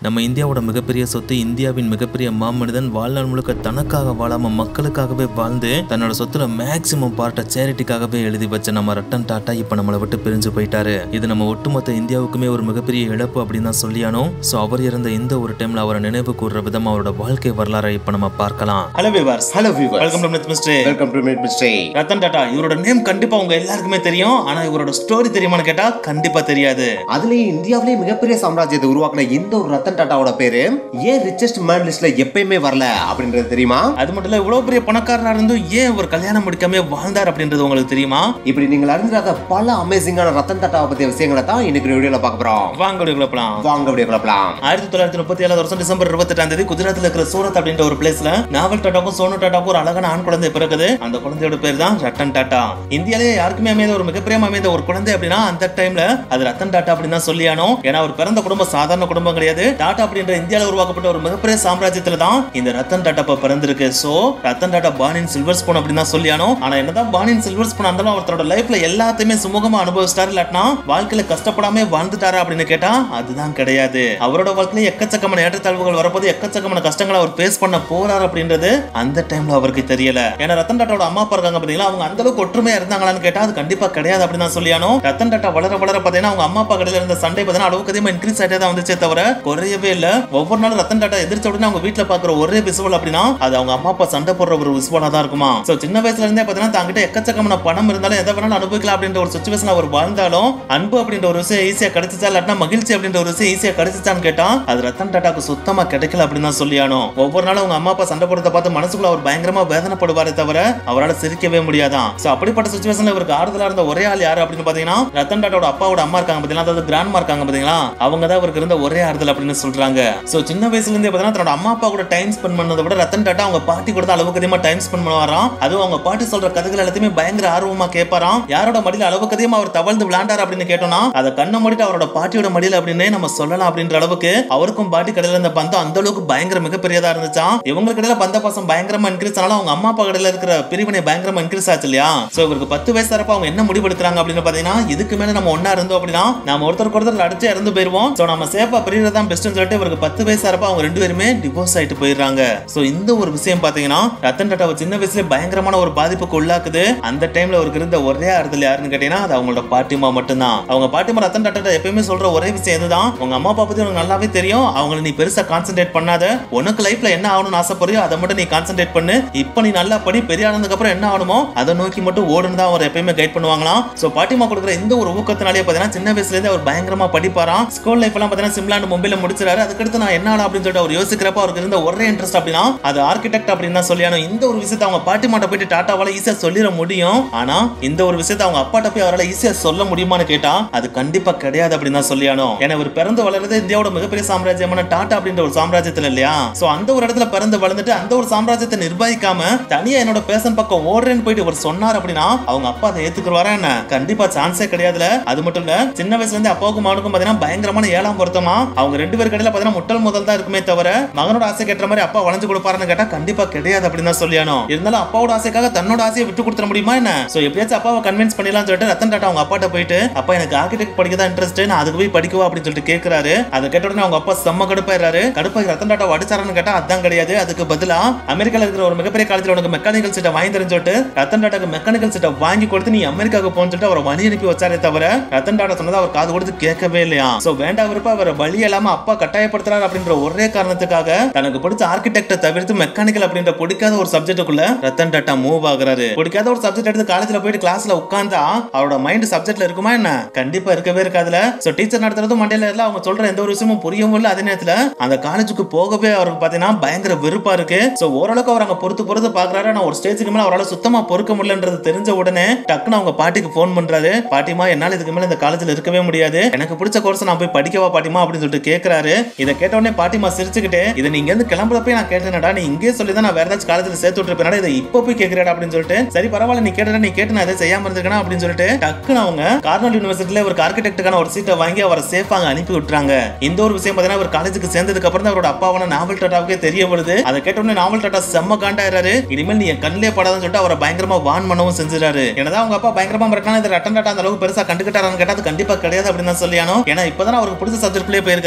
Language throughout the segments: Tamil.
நம்ம இந்தியாவோட மிகப்பெரிய சொத்து இந்தியாவின் மிகப்பெரிய மாமனிதன் வாழ்நாள் முழுக்க தனக்காக வாழாம மக்களுக்காகவே வாழ்ந்து தன்னோட சொத்துல மேக்சிமம் பார்ட்டை சேரிட்டிக்காகவே எழுதி வச்ச நம்ம ரட்டன் டாட்டா இப்ப நம்மளை விட்டு பிரிஞ்சு போயிட்டாரு இது நம்ம ஒட்டுமொத்த இந்தியாவுக்குமே ஒரு மிகப்பெரிய இழப்பு அப்படின்னு தான் சொல்லியானோ சோ அவர் இருந்த இந்த ஒரு டைம்ல அவரை நினைவு கூறுற விதமா அவரோட வாழ்க்கை வரலாறை இப்ப நம்ம பார்க்கலாம் hello viewers hello viewers welcome to meet mister welcome to meet mister Ratan Tata இவரோட நேம் கண்டிப்பா உங்க எல்லாருக்குமே தெரியும் ஆனா இவரோட ஸ்டோரி தெரியுமான்னு கேட்டா கண்டிப்பா தெரியாது அதுலயும் இந்தியாவிலேயே மிகப்பெரிய சாம்ராஜ்யத்தை உருவாக்கின இந்த ஒரு ரத்தன் டாட்டாவோட பேரு ஏன் ரிச்சஸ்ட் மேன் லிஸ்ட்ல எப்பயுமே வரல அப்படின்றது தெரியுமா அது மட்டும் இல்ல இவ்வளவு பெரிய பணக்காரனா இருந்தும் ஏன் ஒரு கல்யாணம் முடிக்காம வாழ்ந்தார் அப்படின்றது உங்களுக்கு தெரியுமா இப்படி நீங்கள் அறிஞ்சிராத பல அமேசிங்கான ரத்தன் டாட்டாவை பத்திய விஷயங்களை தான் இன்னைக்கு வீடியோல பார்க்க போறோம் வாங்க வீடியோ குழப்பலாம் வாங்க வீடியோ கிளப்பலாம் ஆயிரத்தி தொள்ளாயிரத்தி முப்பத்தி ஏழாவது வருஷம் டிசம்பர் இருபத்தெட்டாம் தேதி குஜராத்ல இருக்கிற சூரத் அப்படின்ற ஒரு பிளேஸ்ல நாவல் டாட்டாக்கும் சோனு டாட்டாக்கும் ஒரு அழகான ஆண் குழந்தை பிறகுது அந்த குழந்தையோட பேர் தான் ரத்தன் டாட்டா இந்தியாலே யாருக்குமே அமைந்த ஒரு மிகப்பெரிய அமைந்த ஒரு குழந்தை அப்படின்னா அந்த டைம்ல அது ரத்தன் டாட்டா அப்படின்னு தான் சொல்லியானோ ஏன்னா அவர் பிறந்த குடும்பம் சாதாரண குடும்பம் கிடையாது டாடா அப்படின்ற இந்தியாவில் உருவாக்கப்பட்ட ஒரு மிகப்பெரிய சாம்ராஜ்யத்துல தான் இந்த ரத்தன் டாட்டா இப்ப பிறந்திருக்கு so Ratan Tata born in silver spoon அப்படின்னு தான் சொல்லியானோ ஆனா என்னதான் பானின் சில்வர் ஸ்பூன் இருந்தாலும் அவரோட லைஃப்ல எல்லாத்தையுமே சுமூகமா அனுபவிச்சிட்டாரு இல்லாட்டினா வாழ்க்கையில கஷ்டப்படாம வாழ்ந்துட்டாரா அப்படின்னு கேட்டா அதுதான் கிடையாது அவரோட வாழ்க்கையில எக்கச்சக்கமான ஏற்றத்தாழ்வுகள் வரப்போது எக்கச்சக்கமான கஷ்டங்களை அவர் ஃபேஸ் பண்ண போறாரு அப்படின்றது அந்த டைம்ல அவருக்கு தெரியல ஏன்னா ரத்தன் டாட்டாவோட அம்மா அப்பா இருக்காங்க பாத்தீங்களா அவங்க அந்த அளவுக்கு ஒற்றுமையா இருந்தாங்களான்னு கேட்டா அது கண்டிப்பா கிடையாது அப்படின்னு தான் சொல்லியானோ ரத்தன் டாட்டா வளர வளர பாத்தீங்கன்னா அவங்க அம்மா அப்பா கடையில இருந்த சண்டை பாத்தீங்கன்னா அளவுக்கு அதிகமா இன்க்ரீஸ் ஆகிட்டே தான் வந்துச்சே தவிர குறையவே இல்ல ஒவ்வொரு நாளும் ரத்தன் டாட்டா எதிர்த்த உடனே அவங்க வீட்டுல பாக்குற ஒரே விசுவல் அப்படின்னா அது அவங்க அம்மா அப்பா சண்டை போடுற ஒரு விசுவலா தான் இருக்குமா சோ சின்ன வயசுல இருந்தே பாத்தீங்கன்னா தாங்கிட்ட எக்கச்சக்கமான பணம் இருந்தாலும் எதை வேணாலும் அனுபவிக்கலாம் அப்படின்ற ஒரு சுச்சுவேஷன் அவர் வாழ்ந்தாலும் அன்பு அப்படின்ற ஒரு விஷயம் ஈஸியா கிடைச்சிச்சா இல்லாட்டினா மகிழ்ச்சி அப்படின்ற ஒரு விஷயம் ஈஸியா கிடைச்சிச்சான்னு கேட்டா அது ரத்தன் டாட்டாக்கு சுத்தமா கிடைக்கல அப்படின்னு தான் சொல்லியானோ ஒவ்வொரு நாளும் அவங்க அம்மா அப்பா சண்டை போடுறத பார்த்து மனசுக்குள்ள அவர் பயங்கரமா வேதனைப்படுவாரே தவிர அவரால் சிரிக்கவே முடியாதான் சோ அப்படிப்பட்ட சுச்சுவேஷன்ல இவருக்கு ஆறுதலா இருந்த ஒரே ஆள் யாரு அப்படின்னு பாத்தீங்கன்னா ரத்தன் டாட்டாவோட அப்பாவோட அம்மா இருக்காங்க பாத்தீங்களா அதாவது கிராண்ட்மா இருக்காங்க பாத்தீங்களா அவங்க தான் இவருக்கு இருந்த ஒரே ஆறுதல் அப்படின்னு சொல்றாங்க சோ சின்ன வயசுல இருந்தே பாத்தீங்கன்னா தன்னோட அம்மா அப்பா கூட டைம் ஸ்பெண்ட் பண்ணதை விட ரத்தன் டாட்டா அவங்க பாட்டி கூட தான் அளவுக்கு அதிகமா டைம் ஸ்பெண்ட் பண்ணுவாராம் அதுவும் அவங்க பாட்டி சொல்ற கதைகள் எல்லாத்தையுமே பயங்கர ஆர்வமா கேட்பாராம் யாரோட மடியில அளவுக்கு அதிகமா அவர் தவழ்ந்து விளையாண்டார் அப்படின்னு கேட்டோம்னா அதை கண்ணை மூடிட்டு அவரோட பாட்டியோட மடியில அப்படின்னே நம்ம சொல்லலாம் அப்படின்ற அளவுக்கு அவருக்கும் பாட்டி கடையில இருந்த பந்தம் அந்த அளவுக்கு பயங்கர மிகப்பெரியதா இருந்துச்சாம் இவங்களுக்கு இடையில பந்த பாசம் பயங்கரமா இன்க்ரீஸ் ஆனாலும் அவங்க அம்மா அப்பா கடையில இருக்கிற பிரிவினை பயங்கரமா இன்க்ரீஸ் ஆச்சு இல்லையா சோ இவருக்கு பத்து வயசு தரப்ப அவங்க என்ன முடிவெடுக்கிறாங்க அப்படின்னு பாத்தீங்கன்னா இதுக்கு மேல நம்ம ஒண்ணா இருந்தோம் அப்படின்னா நாம ஒருத்தருக்கு ஒருத்தர் அடிச்சு இறந்து போயிருவோம் சோ நம்ம சேஃபா பிரியறதா பெஸ்ட்னு சொல்லிட்டு இவருக்கு பத்து வயசு தரப்ப அவங்க ரெண்டு பேருமே டிவோர்ஸ் ஆயிட்டு போயிடுறாங்க சோ இந்த ஒரு விஷயம் பாத்தீங்கன்னா ரத்தன் டாட்டாவை சின்ன வயசுல பயங்கரமான ஒரு பாதிப்புக்கு உள்ளாக்குது அந்த டைம்ல அவருக்கு இருந்த ஒரே ஆறுதல் யாருன்னு கேட்டீங்கன்னா அது அவங்களோட பாட்டிமா மட்டும்தான் அவங்க பாட்டிமா ரத்தன் டாட்டா எப்பயுமே சொல்ற ஒரே விஷயம் இதுதான் உங்க அம்மா அப்பா பத்தி உனக்கு நல்லாவே தெரியும் அவங்கள நீ பெருசா கான்சென்ட்ரேட் பண்ணாத உனக்கு லைஃப்ல என்ன ஆகணும்னு ஆசைப்படுறியோ அதை மட்டும் நீ கான்சென்ட்ரேட் பண்ணு இப்போ நீ நல்லா படி பெரிய ஆனதுக்கு அப்புறம் என்ன ஆகணுமோ அதை நோக்கி மட்டும் ஓடுன்னு தான் அவர் எப்பயுமே கைட் பண்ணுவாங்களாம் சோ பாட்டிமா கொடுக்குற இந்த ஒரு ஊக்கத்தினாலே பாத்தீங்கன்னா சின்ன வயசுல இருந்து அவர் பயங்கரமா படிப்பாராம் ஸ்கூல் லைஃப் எல்லாம் பாத்தீங்கன்னா சிம்லாண்டு மும்பைல முடிச்சிடாரு அதுக்கடுத்து நான் என்ன ஆகலாம் அப்படின்னு சொல்லிட்டு அவர் யோசிக்கிறப்ப அவருக்கு இருந்த ஒரே இன்ட்ரெஸ்ட் அப்படின்னா அது ஆர்கிடெக்ட் அப்படின்னு தான் சொல்லியானோ இந்த ஒரு விஷயத்தை அவங்க பாட்டி மாட்ட போயிட்டு டாட்டாவால ஈஸியா சொல்லிட முடியும் ஆனா இந்த ஒரு விஷயத்தை அவங்க அப்பாட்ட போய் அவரால் ஈஸியா சொல்ல முடியுமான்னு கேட்டா அது கண்டிப்பா கிடையாது அப்படின்னு தான் சொல்லியானோ ஏன்னா இவர் பிறந்து வளர்றது இந்தியாவோட மிகப்பெரிய சாம்ராஜ்யமான டாடா அப்படின்ற ஒரு சாம்ராஜ்யத்துல இல்லையா சோ அந்த ஒரு இடத்துல பிறந்து வளர்ந்துட்டு அந்த ஒரு சாம்ராஜ்யத்தை நிர்வகிக்காம தனியா என்னோட பேசன் பக்கம் ஓடுறேன்னு போயிட்டு இவர் சொன்னார் அப்படின்னா அவங்க அப்பா அதை ஏத்துக்குவாரா என்ன கண்டிப்பா சான்ஸே கிடையாதுல அது மட்டும் இல்ல சின்ன வயசுல இருந்து அப்பாவுக்கும் மகனுக்கும் பாத்தீங்கன்னா பயங்கரமான ஏழாம் பொருத்தமா அவங்க ரெண்டு பேர் கடையில பாத்தீங்கன்னா முட்டல் முதல் தான் இருக்குமே தவிர மகனோட ஆசை கேட்ட மாதிரி அப்பா வளைஞ்சு கொடுப்பாருன்னு கேட்டா கண்டிப்பா கிடையாது அப்படின்னு தான் சொல்லியானோ இருந்தாலும் அப்பாவோட ஆசைக்காக தன்னோட ஆசையை விட்டு கொடுத்துட முடியுமா என்ன சோ எப்படியாச்சும் அப்பாவை கன்வின்ஸ் பண்ணிடலாம் சொல்லிட்டு ரத்தன் டாட்டா அவங்க அப்பாட்ட போயிட்டு அப்பா எனக்கு ஆர்கிடெக்ட் படிக்க தான் இன்ட்ரெஸ்ட் நான் அதுக்கு போய் படிக்கவா அப்படின்னு சொல்லிட்டு கேக்குறாரு அதை கேட்ட உடனே அவங்க அப்பா செம்ம கடுப்பாயிராரு கடுப்பாய் ரத்தன் டாட்டா அடிச்சாருன்னு கேட்டா அதான் கிடையாது அதுக்கு பதிலா அமெரிக்கால இருக்கிற ஒரு மிகப்பெரிய காலேஜ்ல உனக்கு மெக்கானிக்கல் சீட்டை வாங்கி தரேன்னு சொல்லிட்டு ரத்தன் டாட்டாக்கு மெக்கானிக்கல் சீட்டை வாங்கி கொடுத்து நீ அமெரிக்காவுக்கு போன்னு சொல்லிட்டு அவரை வழி அனுப்பி வச்சாரே தவிர ரத்தன் டாட்டா சொன்னதை அவர் காது கொடுத்து கேட்கவே இல்லையா சோ வேண்டாம் விருப்ப அவரை வழி இல்லாம அப்பா கட்டாயப்படுத்துறாரு அப்படின்ற ஒரே காரணத்துக்காக தனக்கு பிடிச்ச ஆர்கிடெக்ட தவிர்த்து மெக்கானிக்கல் அப்படின்ற பிடிக்காத ஒரு சப்ஜெக்ட்டுக்குள்ள ரத்தன் டாட்டா மூவ் ஆகுறாரு பிடிக்காத ஒரு சப்ஜெக்ட் எடுத்து காலேஜ்ல போயிட்டு கிளாஸ்ல உட்கார்ந்தா அவரோட மைண்ட் சப்ஜெக்ட்ல இருக்குமா என்ன கண்டிப்பா இருக்கவே இருக்காதுல சோ டீச்சர் நடத்துறதும் மண்டையில இல்ல அவங்க சொல்ற எந்த ஒரு விஷயமும் புரியவும் இல்ல அதே நேரத்துல அந்த காலேஜுக்கு போகவே அவருக்கு பாத்தீங்கன்னா பயங்கர வெறுப்பா இருக்கு சோ ஓரளவுக்கு அவர் அங்க பொறுத்து பொறுத்து பாக்குறாரு ஆனா ஒரு ஸ்டேஜுக்கு மேல அவரால் சுத்தமா பொறுக்க முடியலன்றது தெரிஞ்ச உடனே டக்குன்னு அவங்க பாட்டிக்கு ஃபோன் பண்றாரு பாட்டிமா என்னால இதுக்கு மேல இந்த காலேஜ்ல இருக்கவே முடியாது எனக்கு பிடிச்ச கோர்ஸ் நான் போய் படிக்கவா பாட்டிமா அப்படின்னு சொல்லிட்டு கேக்குறாரு இதை கேட்ட உடனே பாட்டிமா சிரிச்சுக்கிட்டு இதை நீங்க இருந்து கிளம்புறப்ப நான் கேட்டேனடா நீ இங்கே சொல்லி தான் நான் வேற ஏதாச்சும் காலேஜ்ல சேர்த்து விட்டுருப்பேன் இதை இப்போ போய் கேக்குறடா அப்படின்னு சொல்லிட்டு சரி பரவாயில்ல நீ கேட்டா நீ கேட்டு நான் எதை செய்யாம இருந்திருக்கேன் அப்படின்னு சொல்லிட்டு டக்குன்னு அவங்க கார்னல் யூனிவர்சிட்டியில ஒரு ஆர்கிடெக்டுக்கான ஒரு சீட்டை வாங்கி அவரை சேஃபா அங்க அனுப்பி விட்டுறாங்க இந்த ஒரு விஷயம் பார்த்தீங்கன்னா அவர் காலேஜுக்கு சேர்ந்ததுக்கு அப்புறம் தான் அவரோட அப்பாவான நாவல் டாட்டாவுக்கே தெரிய வருது அதை கேட்ட உடனே நாவல் டாட்டா செம்ம காண்டாயிராரு இனிமேல் நீ என் கண்ணிலே படாதுன்னு சொல்லிட்டு அவரை பயங்கரமா வான் பண்ணவும் செஞ்சிடாரு என்னதான் அவங்க அப்பா பயங்கரமா மிரட்டினா இந்த ரட்டன் டாட்டா அந்த அளவுக்கு பெருசா கண்டுக்கிட்டாரான்னு கேட்டா அது கண்டிப்பா கிடையாது அப்படின்னு தான் சொல்லியானோ ஏன்னா இப்பதான் அவருக்கு பிடிச்ச சப்ஜெக்ட்லயே போயிருக்காரு சோ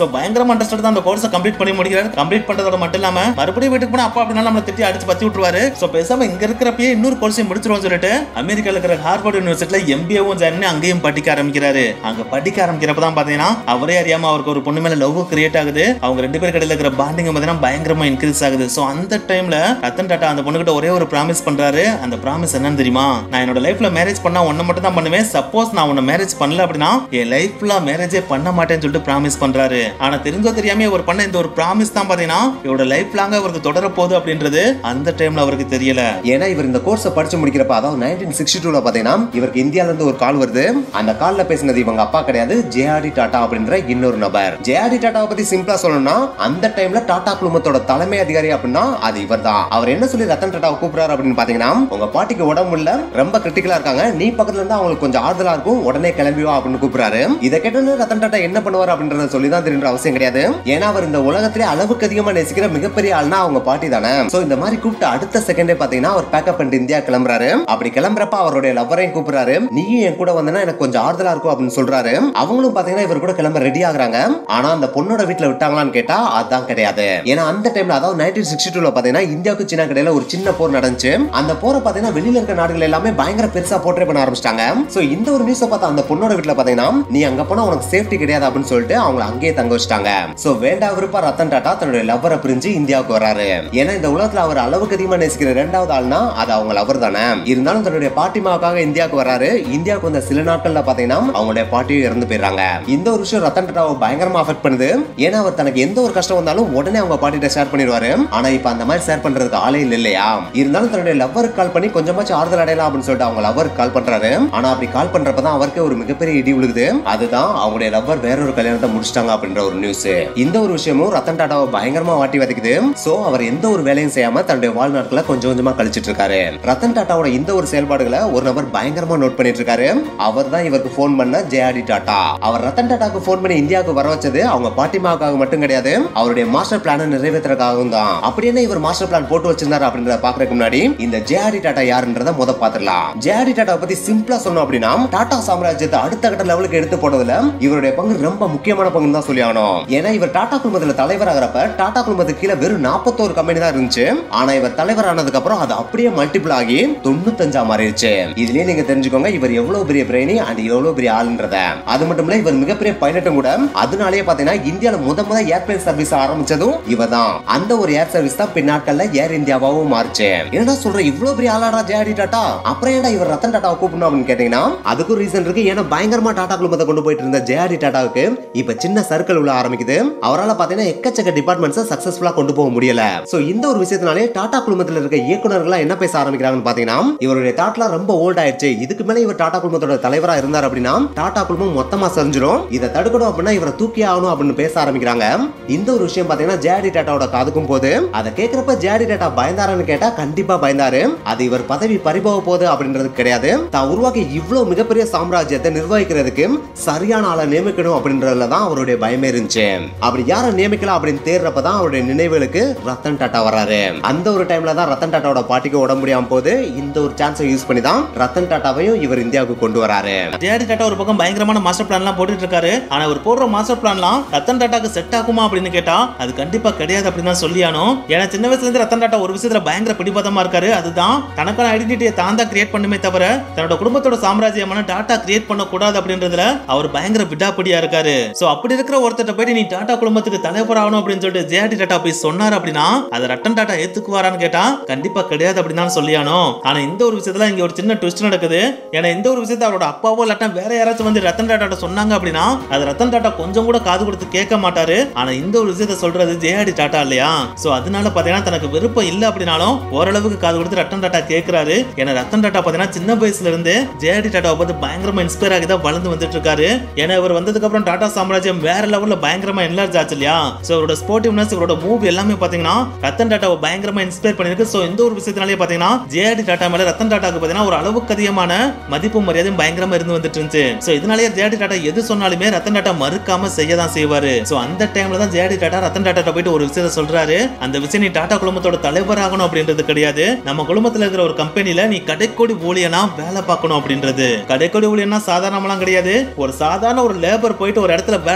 சோ பயங்கரமா இன்ட்ரெஸ்ட் தான் அந்த கோர்ஸை கம்ப்ளீட் பண்ணி முடிக்கிறாரு கம்ப்ளீட் பண்றதோட மட்டும் இல்லாம மறுபடியும் வீட்டுக்கு போனா அப்பா அப்படினாலும் நம்மள திட்டி அடிச்சு பத்தி விட்டுருவாரு சோ பேசாம இங்க இருக்கிறப்பயே இன்னொரு கோர்ஸையும் முடிச்சிருவோம் சொல்லிட்டு அமெரிக்கால இருக்கிற ஹார்வர்ட் யூனிவர்சிட்டில எம்பிஏவும் ஜாயின் பண்ணி அங்கேயும் படிக்க ஆரம்பிக்கிறாரு அங்க படிக்க ஆரம்பிக்கிறப்ப தான் பாத்தீங்கன்னா அவரே அறியாம அவருக்கு ஒரு பொண்ணு மேல லவ் கிரியேட் ஆகுது அவங்க ரெண்டு பேர் கடையில இருக்கிற பாண்டிங் பாத்தீங்கன்னா பயங்கரமா இன்க்ரீஸ் ஆகுது சோ அந்த டைம்ல ரத்தன் டாட்டா அந்த பொண்ணுகிட்ட ஒரே ஒரு ப்ராமிஸ் பண்றாரு அந்த ப்ராமிஸ் என்னன்னு தெரியுமா நான் என்னோட லைஃப்ல மேரேஜ் பண்ணா ஒன்னு மட்டும் தான் பண்ணுவேன் சப்போஸ் நான் உன்னை மேரேஜ் பண்ணல அப்படின்னா என் லைஃப்ல மேரேஜே பண்ண மாட்டேன்னு சொல்லிட்டு ப்ராமிஸ் பண்றாரு ஆனா தெரிஞ்சோ தெரியாம ஒரு பண்ண இந்த ஒரு ப்ராமிஸ் தான் பாத்தீங்கன்னா இவரோட லைஃப் லாங்க அவருக்கு தொடர போகுது அப்படின்றது அந்த டைம்ல அவருக்கு தெரியல ஏன்னா இவர் இந்த கோர்ஸை படிச்சு முடிக்கிறப்ப அதாவது நைன்டீன் சிக்ஸ்டி டூல பாத்தீங்கன்னா இவருக்கு இந்தியால இருந்து ஒரு கால் வருது அந்த கால்ல பேசினது இவங்க அப்பா கிடையாது ஜேஆர்டி டாடா அப்படின்ற இன்னொரு நபர் ஜேஆர்டி டாட்டாவை பத்தி சிம்பிளா சொல்லணும்னா அந்த டைம்ல டாடா குழுமத்தோட தலைமை அதிகாரி அப்படின்னா அது இவர் தான் அவர் என்ன சொல்லி ரத்தன் டாட்டாவை கூப்பிடுறாரு அப்படின்னு பாத்தீங்கன்னா உங்க பாட்டிக்கு உடம்பு இல்ல ரொம்ப கிரிட்டிக்கலா இருக்காங்க நீ பக்கத்துல இருந்தா அவங்களுக்கு கொஞ்சம் ஆறுதலா இருக்கும் உடனே கிளம்பி வா அப்படின்னு கூப்பிடுறாரு இதை கேட்டு ரத்தன் டாட்டா என்ன பண்ணுவார் அப்படின்றத சொல்லி தான் தெரியுற அவசியம் கிடையாது ஏன்னா அவர் இந்த உலகத்திலே அளவுக்கு அதிகமா நேசிக்கிற மிகப்பெரிய ஆள்னா அவங்க பாட்டி தானே சோ இந்த மாதிரி கூப்பிட்டு அடுத்த செகண்டே பாத்தீங்கன்னா அவர் பேக்கப் பண்ணிட்டு இந்தியா கிளம்புறாரு அப்படி கிளம்புறப்ப அவருடைய லவ்வரையும் கூப்பிடுறாரு நீயும் என் கூட வந்தனா எனக்கு கொஞ்சம் ஆறுதலா இருக்கும் அப்படின்னு சொல்றாரு அவங்களும் பாத்தீங்கன்னா இவர் கூட கிளம்ப ரெடி ஆகுறாங்க ஆனா அந்த பொண்ணோட வீட்டுல விட்டாங்களான்னு கேட்டா அதான் கிடையாது ஏன்னா அந்த டைம்ல அதாவது நைன்டீன் சிக்ஸ்டி டூல பாத்தீங்கன்னா இந்தியாவுக்கு சீனா கடையில ஒரு சின்ன போர் நடந்துச்சு அந்த போரை பாத்தீங்கன்னா வெளியில இருக்க நாடுகள் எல்லாமே பயங்கர பெருசா போர்ட்ரே பண்ண ஆரம்பிச்சிட்டாங்க சோ இந்த ஒரு நியூஸை பார்த்தா அந்த பொண்ணோட வீட்டுல பாத்தீங்கன்னா நீ அங்க போனா உனக்கு சேஃப்டி கிடையாது அப்படின்னு சொல்லிட்டு அவங்களை அங்கேயே தங்க வச்சிட்டாங்க சோ வேண்டா விருப்பா ரத்தன் டாட்டா தன்னுடைய லவ்வரை பிரிஞ்சு இந்தியாவுக்கு வராரு ஏன்னா இந்த உலகத்துல அவர் அளவுக்கு அதிகமா நேசிக்கிற ரெண்டாவது ஆள்னா அது அவங்க லவர் தானே இருந்தாலும் தன்னுடைய பாட்டிமாவுக்காக இந்தியாவுக்கு வராரு இந்தியாவுக்கு வந்த சில நாட்கள்ல பாத்தீங்கன்னா அவங்களுடைய பாட்டியும் இறந்து போயிடுறாங்க இந்த ஒரு விஷயம் ரத்தன் டாட்டாவை பயங்கரமா அஃபெக்ட் பண்ணுது ஏன்னா அவர் தனக்கு எந்த ஒரு கஷ்டம் வந்தாலும் உடனே அவங்க பாட்டிட்ட ஷேர் பண்ணிடுவாரு ஆனா இப்ப அந்த மாதிரி ஷேர் பண்றதுக்கு ஆளே இல்ல இல்லையா இருந்தாலும் தன்னுடைய லவ்வருக்கு கால் பண்ணி கொஞ்சமாச்சும் ஆறுதல் அடையலாம் அப்படின்னு சொல்லிட்டு அவங்க லவ்வருக்கு கால் பண்றாரு ஆனா அப்படி கால் பண்றப்பதான் அவருக்கு ஒரு மிகப்பெரிய இடி விழுகுது அதுதான் அவங்களுடைய லவ்வர் வேற ஒரு கல்யாணத்தை முடிச்சிட்டாங்க அப்படின்ற ஒரு நியூஸ் இந்த ஒரு விஷயமும் ரத்தன் டாட்டாவை பயங்கரமா வாட்டி வதைக்குது சோ அவர் எந்த ஒரு வேலையும் செய்யாம தன்னுடைய வாழ்நாட்களை கொஞ்சம் கொஞ்சமா கழிச்சிட்டு இருக்காரு ரத்தன் டாட்டாவோட இந்த ஒரு செயல்பாடுகளை ஒரு நபர் பயங்கரமா நோட் பண்ணிட்டு இருக்காரு அவர் தான் இவருக்கு போன் பண்ண ஜேஆடி டாட்டா அவர் ரத்தன் டாட்டாக்கு போன் பண்ணி இந்தியாவுக்கு வர வச்சது அவங்க பாட்டிமாவுக்காக மட்டும் கிடையாது அவருடைய மாஸ்டர் பிளானை நிறைவேற்றுறதுக்காகவும் தான் அப்படி என்ன இவர் மாஸ்டர் பிளான் போட்டு வச்சிருந்தாரு அப்படின்றத பாக்குறதுக்கு முன்னாடி இந்த ஜேஆடி டாட்டா யாருன்றத முத பாத்துடலாம் ஜேஆடி டாட்டா பத்தி சிம்பிளா சொன்னோம் அப்படின்னா டாடா சாம்ராஜ்யத்தை அடுத்த கட்ட லெவலுக்கு எடுத்து போனதுல இவருடைய பங்கு ரொம்ப முக்கியமான பங்குன்னு தான் சொல்லி ஆகணும் ஏன்னா இவர் டாடா குழுமத்துல தலைவர் ஆகிறப்ப டாடா குழுமத்துக்கு கீழே வெறும் நாற்பத்தோரு கம்பெனி தான் இருந்துச்சு ஆனா இவர் தலைவர் ஆனதுக்கு அப்புறம் அது அப்படியே மல்டிபிள் ஆகி தொண்ணூத்தஞ்சா மாறிடுச்சு இதுலயே நீங்க தெரிஞ்சுக்கோங்க இவர் எவ்வளவு பெரிய பிரெயினி அண்ட் எவ்வளவு பெரிய ஆளுன்றத அது மட்டும் இல்ல இவர் மிகப்பெரிய பைலட்டும் கூட அதனாலேயே பாத்தீங்கன்னா இந்தியால முத முத ஏர்பிளைன் சர்வீஸ் ஆரம்பிச்சதும் இவர் தான் அந்த ஒரு ஏர் சர்வீஸ் தான் பின்னாட்கள்ல ஏர் இந்தியாவாவும் மாறுச்சு என்னடா சொல்ற இவ்வளவு பெரிய ஆளாடா ஜேடி டாட்டா அப்புறம் ஏன்டா இவர் ரத்தன் டாட்டாவை கூப்பிடணும் அப்படின்னு கேட்டீங்கன்னா அதுக்கும் ரீசன் இருக்கு ஏன்னா பயங்கரமா டாடா குழுமத்தை கொண்டு போயிட்டு இருந்த ஜேடி டாட்டாவுக்கு இப்ப சின்ன சர்க்கிள் உள்ள ஆரம்பிக்குது அவரால் பாத்தீங்கன்னா எக்கச்சக்க டிபார்ட்மெண்ட்ஸ் சக்சஸ்ஃபுல்லா கொண்டு போக முடியல சோ இந்த ஒரு விஷயத்தினாலே டாடா குழுமத்துல இருக்க இயக்குனர்களா என்ன பேச ஆரம்பிக்கிறாங்கன்னு பாத்தீங்கன்னா இவருடைய தாட்லாம் ரொம்ப ஓல்ட் ஆயிடுச்சு இதுக்கு மேல இவர் டாடா குழுமத்தோட தலைவரா இருந்தார் அப்படின்னா டாடா குழுமம் மொத்தமா சரிஞ்சிரும் இதை தடுக்கணும் அப்படின்னா இவரை தூக்கி ஆகணும் அப்படின்னு பேச ஆரம்பிக்கிறாங்க இந்த ஒரு விஷயம் பாத்தீங்கன்னா ஜேடி டாட்டாவோட காதுக்கும் போது அதை கேட்கிறப்ப ஜேடி டாட்டா பயந்தாருன்னு கேட்டா கண்டிப்பா பயந்தாரு அது இவர் பதவி பறிபோக போகுது அப்படின்றது கிடையாது தான் உருவாக்கி இவ்வளவு மிகப்பெரிய சாம்ராஜ்யத்தை நிர்வகிக்கிறதுக்கு சரியான ஆளை நியமிக்கணும் அப்படின்றதுல தான் அவருடைய பயமே இருந்துச்சு அப்படி யாரை நியமிக்கலாம் அப்படின்னு தேடுறப்ப தான் அவருடைய நினைவுகளுக்கு ரத்தன் டாட்டா வராரு அந்த ஒரு டைம்ல தான் ரத்தன் டாட்டாவோட பாட்டிக்கு உடம்பு முடியாம போது இந்த ஒரு சான்ஸை யூஸ் பண்ணி தான் ரத்தன் டாட்டாவையும் இவர் இந்தியாவுக்கு கொண்டு வராரு ஜேடி டாட்டா ஒரு பக்கம் பயங்கரமான மாஸ்டர் பிளான்லாம் போட்டுட்டு இருக்காரு ஆனா அவர் போடுற மாஸ்டர் பிளான்லாம் ரத்தன் டாட்டாக்கு செட் ஆகுமா அப்படின்னு கேட்டா அது கண்டிப்பா கிடையாது அப்படின்னு தான் சொல்லியானோ ஏன்னா சின்ன வயசுல இருந்து ரத்தன் டாட்டா ஒரு விஷயத்துல பயங்கர பிடிவாதமா இருக்காரு அதுதான் தனக்கான ஐடென்டிட்டியை தான் தான் கிரியேட் பண்ணுமே தவிர தன்னோட குடும்பத்தோட சாம்ராஜ்யமான டாட்டா கிரியேட் பண்ண கூடாது அப்படின்றதுல அவர் பயங்கர விடாப்பிடியா இருக்காரு சோ அப்படி இருக்கிற ஒருத்தர்ட்ட போயிட்டு நீ டாடா குடும்பத்துக்கு தலைவர் ஆகணும் அப்படின்னு சொல்லிட்டு ஜேடி டாட்டா போய் சொன்னார் அப்படின்னா அதை ரத்தன் டாட்டா ஏத்துக்குவாரான்னு கேட்டா கண்டிப்பா கிடையாது அப்படின்னு தான் சொல்லியானோ ஆனா இந்த ஒரு விஷயத்துல இங்க ஒரு சின்ன ட்விஸ்ட் நடக்குது ஏன்னா இந்த ஒரு விஷயத்தை அவரோட அப்பாவோ இல்லாட்டா வேற யாராச்சும் வந்து ரத்தன் டாட்டா சொன்னாங்க அப்படின்னா அது ரத்தன் டாட்டா கொஞ்சம் கூட காது கொடுத்து கேட்க மாட்டாரு ஆனா இந்த ஒரு விஷயத்த சொல்றது ஜேஆடி டாட்டா இல்லையா சோ அதனால பாத்தீங்கன்னா தனக்கு விருப்பம் இல்ல அப்படின்னாலும் ஓரளவுக்கு காது கொடுத்து ரத்தன் டாட்டா கேட்கிறாரு ஏன்னா ரத்தன் டாட்டா பாத்தீங்கன்னா சின்ன வயசுல இருந்து ஜேஆடி டாட்டாவை பார்த்து பயங்கரமா இன்ஸ்பயர் ஆகி தான் வளர்ந்து வந்துட்டு இருக்காரு ஏன்னா இவர் வந்ததுக்கு அப்புறம் டாடா சாம்ராஜ்யம் வேற லெவல்ல பயங்கரமா என்லார்ஜ் ஆச்சு இல்லையா சோ இவரோட ஸ்போர்ட்டிவ்னஸ் இவரோட மூவ் எல்லாமே பாத்தீங்கன்னா ரத்தன் டாட்டாவை பயங்கரமா இன்ஸ்பயர் பண்ணிருக்கு சோ இந்த ஒரு விஷயத்தினாலே பாத்தீங்கன்னா ஜேஆடி டாட்டா மேல ரத்தன் டாட்டாக்கு பாத்தீங்கன்னா ஒரு அளவுக்கு அதிகமான மதிப்பு மரியாதையும் பயங்கரமா இருந்து வந்துட்டு இருந்துச்சு சோ இதனாலேயே ஜேடி டாட்டா எது சொன்னாலுமே ரத்தன் டாட்டா மறுக்காம செய்ய தான் செய்வாரு சோ அந்த டைம்ல தான் ஜேடி டாட்டா ரத்தன் டாட்டா போயிட்டு ஒரு விஷயத்த சொல்றாரு அந்த விஷயம் நீ டாடா குழுமத்தோட தலைவர் ஆகணும் அப்படின்றது கிடையாது நம்ம குழுமத்துல இருக்கிற ஒரு கம்பெனில நீ கடைக்கோடி ஊழியனா வேலை பார்க்கணும் அப்படின்றது கடைக்கோடி ஊழியனா சாதாரணமெல்லாம் கிடையாது ஒரு சாதாரண ஒரு லேபர் போயிட்டு ஒரு இடத்துல வேலை பார்த்தாரு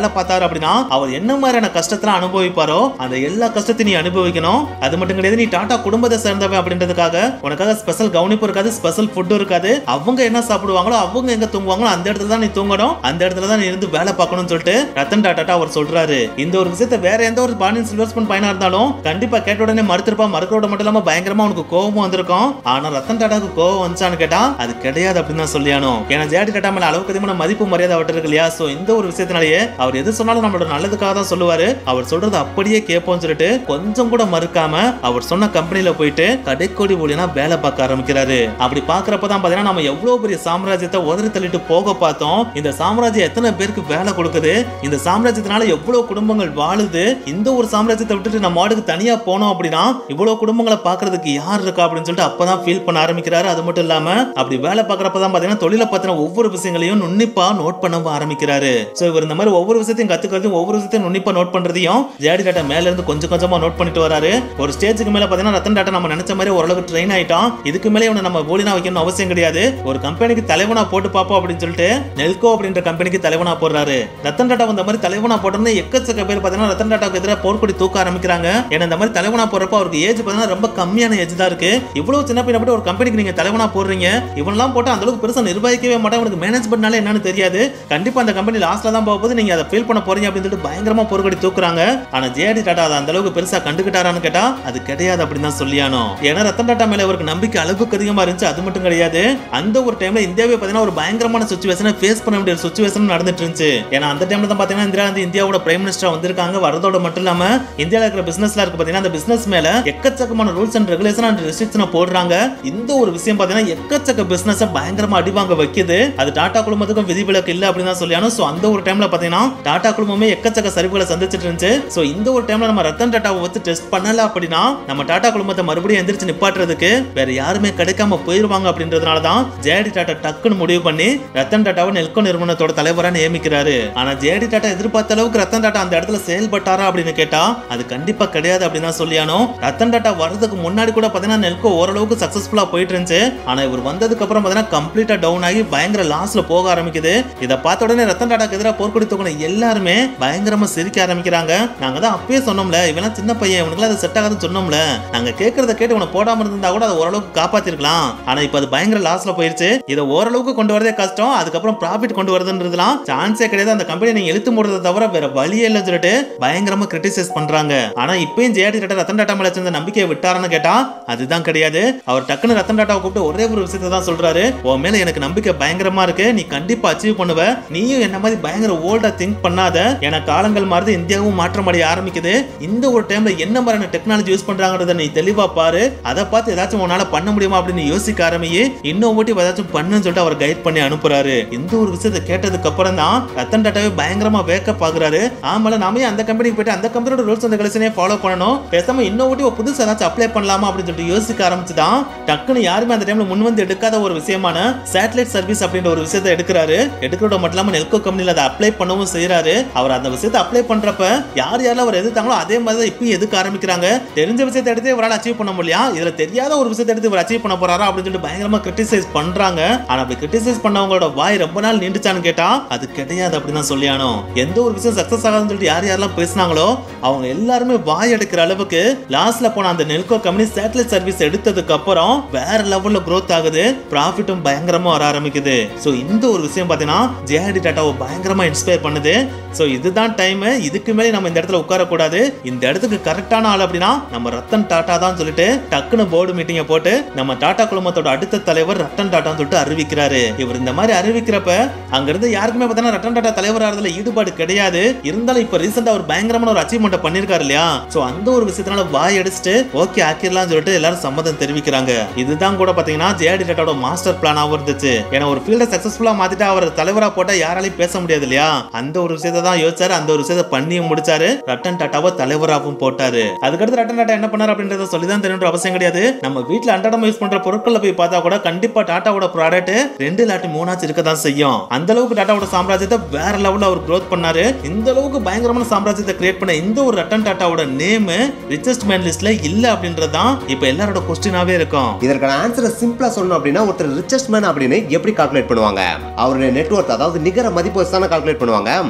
அப்படின்னா அவர் என்ன மாதிரியான கஷ்டத்துல அனுபவிப்பாரோ அந்த எல்லா கஷ்டத்தையும் நீ அனுபவிக்கணும் அது மட்டும் கிடையாது நீ டாடா குடும்பத்தை சேர்ந்தவன் அப்படின்றதுக்காக உனக்காக ஸ்பெஷல் கவனிப்பு இருக்காது ஸ்பெஷல் ஃபுட் இருக்காது அவங்க என்ன சாப்பிடுவாங்களோ அவங்க எங்க தூங்குவாங்களோ அந்த இடத்துல தான் நீ தூங்கணும் அந்த இடத்துல தான் நீ இருந்து வேலை பார்க்கணும்னு சொல்லிட்டு ரத்தன் டாட்டா அவர் சொல்றாரு இந்த ஒரு விஷயத்தை வேற எந்த ஒரு பாண்டியன் சில்வர்ஸ்பன் பையனா இருந்தாலும் கண்டிப்பா கேட்ட உடனே மறுத்திருப்பா மறுக்கிறோட மட்டும் இல்லாம பயங்கரமா உனக்கு கோபமும் வந்திருக்கும் ஆனா ரத்தன் டாட்டாக்கு கோபம் வந்துச்சான்னு கேட்டா அது கிடையாது அப்படின்னு தான் சொல்லியானோ ஏன்னா ஜேடி டாட்டா மேல அளவுக்கு அதிகமான மதிப்பு மரியாதை அவர்கிட்ட இருக்கு இல்லையா சோ இந்த ஒரு விஷயத்தினாலேயே அவர் எது சொன்னாலும் நம்மளோட நல்லதுக்காக தான் சொல்லுவாரு அவர் சொல்றது அப்படியே கேட்போம்னு சொல்லிட்டு கொஞ்சம் கூட மறுக்காம அவர் சொன்ன கம்பெனில போயிட்டு கடைக்கோடி ஊழியனா வேலை பார்க்க ஆரம்பிக்கிறாரு அப்படி பாக்குறப்ப தான் பாத்தீங்கன்னா நம்ம எவ்வளவு பெரிய சாம்ராஜ்யத்தை உதறி தள்ளிட்டு போக பார்த்தோம் இந்த சாம்ராஜ்யம் எத்தனை பேருக்கு வேலை கொடுக்குது இந்த சாம்ராஜ்யத்தினால எவ்வளவு குடும்பங்கள் வாழுது இந்த ஒரு சாம்ராஜ்யத்தை விட்டுட்டு நம்ம மாடுக்கு தனியா போனோம் அப்படின்னா இவ்வளவு குடும்பங்களை பாக்குறதுக்கு யார் இருக்கா அப்படின்னு சொல்லிட்டு அப்பதான் ஃபீல் பண்ண ஆரம்பிக்கிறாரு அது மட்டும் இல்லாம அப்படி வேலை பார்க்கறப்ப தான் பாத்தீங்கன்னா தொழிலை பத்தின ஒவ்வொரு விஷயங்களையும் நுண்ணிப்பா நோட் பண்ண ஆரம்பிக்கிறாரு சோ இவர் இந்த மாதிரி ஒவ்வொரு விஷயத்தையும் கத்துக்கிறதையும் ஒவ்வொரு விஷயத்தையும் நுண்ணிப்பா நோட் பண்றதையும் ஜேடி டாட்டா மேல இருந்து கொஞ்சம் கொஞ்சமா நோட் பண்ணிட்டு வராரு ஒரு ஸ்டேஜுக்கு மேல பாத்தீங்கன்னா ரத்தன் டாட்டா நம்ம நினைச்ச மாதிரி ஓரளவுக்கு ட்ரெயின் ஆயிட்டோம் இதுக்கு மேலே இவனை நம்ம போலினா வைக்கணும் அவசியம் கிடையாது ஒரு கம்பெனிக்கு தலைவனா போட்டு பார்ப்போம் அப்படின்னு சொல்லிட்டு நெல்கோ அப்படின்ற கம்பெனிக்கு தலைவனா போடுறாரு ரத்தன் டாட்டா இந்த மாதிரி தலைவனா போட்டோம்னு எக்கச்சக்க பேர் பாத்தீங்கன்னா ரத்தன் டாட்டாக்கு எதிராக போர்க்கொடி தூக்க ஆரம்பிக்கிறாங்க ஏன்னா இந்த மாதிரி தலைவனா போறப்ப அவருக்கு ஏஜ் பாத்தீங்கன்னா ரொம்ப கம்மியான ஏஜ் தான் இருக்கு இவ்வளவு சின்ன பையனை போட்டு ஒரு கம்பெனிக்கு நீங்க தலைவனா போடுறீங்க இவனெல்லாம் போட்டு அந்த அளவுக்கு பெருசா நிர்வகிக்கவே மாட்டான் உனக்கு மேனேஜ்மெண்ட்னால என்னன்னு தெரியாது கண்டிப்பா அந்த கம்பெனி லாஸ்ட்ல தான் போக போகுது நீங்க அதை ஃபீல் பண்ண போறீங்க அப்படின்னு சொல்லிட்டு பயங்கரமா பொறுக்கடி தூக்குறாங்க ஆனா ஜேடி டாடா அதை அந்த அளவுக்கு பெருசா கண்டுக்கிட்டாரான்னு கேட்டா அது கிடையாது அப்படின்னு தான் சொல்லியானோ ஏன்னா ரத்தன் டாட்டா மேல இவருக்கு நம்பிக்கை அளவுக்கு அதிகமா இருந்துச்சு அது மட்டும் கிடையாது அந்த ஒரு டைம்ல இந்தியாவே பாத்தீங்கன்னா ஒரு பயங்கரமான சுச்சுவேஷனை ஃபேஸ் பண்ண வேண்டிய சுச்சுவேஷன் நடந்துட்டு இருந்துச்சு ஏன்னா அந்த டைம்ல தான் பாத்தீங்கன்னா இந்திரா காந்தி இந்தியாவோட பிரைம் மினிஸ்டர் வந்திருக்காங்க வரதோட மட்டும் இல்லாம இந்தியால இருக்கிற பிசினஸ்ல இருக்கு பாத்தீங்கன்னா அந்த பிசினஸ் மேல எக்கச்சக்கமான rules and regulation and restriction போடுறாங்க இந்த ஒரு விஷயம் பாத்தீங்கன்னா எக்கச்சக்க பிசினஸ் பயங்கரமா அடிவாங்க வைக்குது அது டாடா குழுமத்துக்கும் விதிவிலக்கு இல்ல அப்படின்னு தான் சொல்லியானோ சோ அந்த ஒரு டைம்ல பாத்தீங்கன்னா டாடா குழுமமே எக்கச்சக்க சரிவுகளை சந்திச்சிட்டு இருந்துச்சு சோ இந்த ஒரு டைம்ல நம்ம ரத்தன் டாட்டாவை வச்சு டெஸ்ட் பண்ணல அப்படின்னா நம்ம டாடா குழுமத்தை மறுபடியும் எந்திரிச்சு நிப்பாட்டுறதுக்கு வேற யாருமே கிடைக்காம போயிருவாங்க அப்படின்றதுனால தான் ஜேடி டாட்டா டக்குன்னு முடிவு பண்ணி ரத்தன் டாட்டாவை நெல்கோ நிறுவனத்தோட தலைவரா நியமிக்கிறாரு ஆனா ஜேடி டாட்டா எதிர்பார்த்த அளவுக்கு ரத்தன் டாட்டா அந்த இடத்துல செயல்பட்டாரா அப்படின்னு கேட்டா அது கண்டிப்பா கிடையாது அப்படின்னு தான் சொல்லியானோ ரத்தன் டாட்டா வர்றதுக்கு முன்னாடி கூட பாத்தீங்கன்னா நெல்கோ ஓரளவுக்கு சக்சஸ்ஃபுல்லா போயிட்டு இருந்துச்சு ஆனா இவர் வந்ததுக்கு அப்புறம் பாத்தீங்கன்னா கம்ப்ளீட்டா டவுன் ஆகி பயங்கர லாஸ்ல போக ஆரம்பிக்குது இதை பார்த்த உடனே ரத்தன் டாட்டாக்கு எதிராக போர்க்கொடி தூக்கின எல்லாருமே பயங்கரமா சிரிக்க ஆரம்பிக்கிறாங்க நாங்க தான் அப்பயே சொன்னோம்ல இவெல்லாம் சின்ன பையன் இவனுக்குலாம் அது செட் ஆகாதுன்னு சொன்னோம்ல நாங்க கேட்கறத கேட்டு இவனை போடாம இருந்தா கூட அதை ஓரளவுக்கு காப்பாத்திருக்கலாம் ஆனா இப்ப அது பயங்கர லாஸ்ல போயிருச்சு இதை ஓரளவுக்கு கொண்டு வரதே கஷ்டம் அதுக்கப்புறம் ப்ராஃபிட் கொண்டு வரதுன்றதுலாம் சான்ஸே கிடையாது அந்த கம்பெனி நீங்க இழுத்து மூடுறதை தவிர வேற வழியே இல்லைன்னு சொல்லிட்டு பயங்கரமா கிரிட்டிசைஸ் பண்றாங்க ஆனா இப்பயும் ஜேடி டாட்டா ரத்தன் டாட்டா மேல வச்சிருந்த நம்பிக்கையை விட்டாருன்னு கேட்டா அதுதான் கிடையாது அவர் டக்குன்னு ரத்தன் டாட்டாவை கூப்பிட்டு ஒரே ஒரு விஷயத்தை தான் சொல்றாரு உன் மேல எனக்கு நம்பிக்கை பயங்கரமா இருக்கு நீ கண்டிப்பா அச்சீவ் பண்ணுவ நீயும் என்ன மாதிரி பயங்கர ஓல்டா திங்க் பண்ணாத என காலங்கள் மாறுது இந்தியாவும் மாற்றம் அடைய ஆரம்பிக்குது இந்த ஒரு டைம்ல என்ன மாதிரியான டெக்னாலஜி யூஸ் பண்றாங்கறத நீ தெளிவா பாரு அதை பார்த்து ஏதாச்சும் உன்னால பண்ண முடியுமா அப்படின்னு யோசிக்க ஆரம்பியே இன்னும் ஓட்டி ஏதாச்சும் பண்ணுன்னு சொல்லிட்டு அவர் கைட் பண்ணி அனுப்புறாரு இந்த ஒரு விஷயத்தை கேட்டதுக்கு அப்புறம் தான் ரத்தன் டாட்டாவே பயங்கரமா வேக்கப் ஆகுறாரு ஆமால நாம ஏன் அந்த கம்பெனிக்கு போயிட்டு அந்த கம்பெனியோட ரூல்ஸ் அந்த கலெக்ஷனே ஃபாலோ பண்ணணும் பேசாம இன்னும் ஓட்டி ஒரு புதுசு ஏதாச்சும் அப்ளை பண்ணலாமா அப்படின்னு சொல்லிட்டு யோசிக்க ஆரம்பிச்சுதான் டக்குன்னு யாருமே அந்த டைம்ல முன் வந்து எடுக்காத ஒரு விஷயமான சேட்டலைட் சர்வீஸ் அப்படின்ற ஒரு விஷயத்தை எடுக்கிறாரு எடுக்கிறோட மட்டும் இல்லாம நெல்கோ கம்பெனில அதை அப்ளை பண்ணவும் செய்யறாரு அவர் அந்த விஷயத்தை அப்ளை பண்றப்ப யார் யாரெல்லாம் அவர் எதிர்த்தாங்களோ அதே மாதிரி தான் இப்பயும் எதுக்க ஆரம்பிக்கிறாங்க தெரிஞ்ச விஷயத்தை எடுத்து இவரால் அச்சீவ் பண்ண முடியல இதுல தெரியாத ஒரு விஷயத்தை எடுத்து இவர் அச்சீவ் பண்ண போறாரா அப்படின்னு சொல்லிட்டு பயங்கரமா கிரிட்டிசைஸ் பண்றாங்க ஆனா அப்படி கிரிட்டிசைஸ் பண்ணவங்களோட வாய் ரொம்ப நாள் நீண்டுச்சான்னு கேட்டா அது கிடையாது அப்படின்னு தான் சொல்லியானோ எந்த ஒரு விஷயம் சக்சஸ் ஆகாதுன்னு சொல்லிட்டு யார் யாரெல்லாம் பேசினாங்களோ அவங்க எல்லாருமே வாய் எடுக்கிற அளவுக்கு லாஸ்ட்ல போன அந்த நெல்கோ கம்பெனி சேட்டலைட் சர்வீஸ் எடுத்ததுக்கு அப்புறம் வேற லெவல்ல growth ஆகுது ப்ராஃபிட்டும் பயங்கரமா வர ஆரம்பிக்குது சோ இந்த ஒரு விஷயம் பாத்தீங்கன்னா ஜேடி டாட்டாவை பயங்கரமா இன்ஸ்பயர் பண்ணுது சோ இதுதான் டைம் இதுக்கு மேலே நம்ம இந்த இடத்துல உட்கார கூடாது இந்த இடத்துக்கு கரெக்டான ஆள் அப்படின்னா நம்ம ரத்தன் டாட்டா தான் சொல்லிட்டு டக்குன்னு போர்டு மீட்டிங்கை போட்டு நம்ம டாடா குழுமத்தோட அடுத்த தலைவர் ரத்தன் டாட்டான்னு சொல்லிட்டு அறிவிக்கிறாரு இவர் இந்த மாதிரி அறிவிக்கிறப்ப அங்க இருந்து யாருக்குமே பார்த்தீங்கன்னா ரத்தன் டாட்டா தலைவர் ஆறதுல ஈடுபாடு கிடையாது இருந்தாலும் இப்ப ரீசெண்டா ஒரு பயங்கரமான ஒரு அச்சீவ்மெண்ட் பண்ணிருக்காரு இல்லையா சோ அந்த ஒரு விஷயத்தினால வாய் அடிச்சுட்டு ஓகே ஆக்கிடலாம் சொல்லிட்டு எல்லாரும் சம்மதம் தெரிவிக்கிறாங்க இதுதான் கூட பாத்தீங்கன்னா ஜேடி டாட்டாவோட மாஸ்டர் பிளானாவும் இருந்துச்சு ஏன்னா ஒரு ஃபீல்ட சக்சஸ்ஃபுல்லா மாத்திட்டு அவர் தலைவரா போட்டா யாராலையும் பேச முடியாது இல்லையா அந்த ஒரு விஷயத்தை தான் யோசிச்சாரு அந்த ஒரு விஷயத்தை பண்ணியும் முடிச்சாரு ரட்டன் டாட்டாவை தலைவராகவும் போட்டாரு அதுக்கடுத்து ரட்டன் டாட்டா என்ன பண்ணாரு அப்படின்றத சொல்லி தான் தெரியணுன்ற அவசியம் கிடையாது நம்ம வீட்ல அன்றாடம் யூஸ் பண்ற பொருட்களை போய் பார்த்தா கூட கண்டிப்பா டாட்டாவோட ப்ராடக்ட் ரெண்டு இல்லாட்டி மூணாச்சு இருக்க தான் செய்யும் அந்த அளவுக்கு டாட்டாவோட சாம்ராஜ்யத்தை வேற லெவல்ல அவர் growth பண்ணாரு இந்த அளவுக்கு பயங்கரமான சாம்ராஜ்யத்தை கிரியேட் பண்ண இந்த ஒரு ரட்டன் டாட்டாவோட நேம் ரிச்சஸ்ட் மேன் லிஸ்ட்ல இல்ல அப்படின்றது தான் இப்ப எல்லாரோட கொஸ்டினாவே இருக்கும் இதற்கான ஆன்சரை சிம்பிளா சொல்லணும் அப்படின்னா ஒருத்தர் ரிச்சஸ்ட் மேன் அப்படின்னு எப்படி கால்குலேட் பண்ணுவாங்க அவருடைய நெட்வொர்க் அதாவது நிகர மதிப்பு வச்சு தானே கால்குலேட் பண்ணுவாங்க அந்த நெட்வொர்க்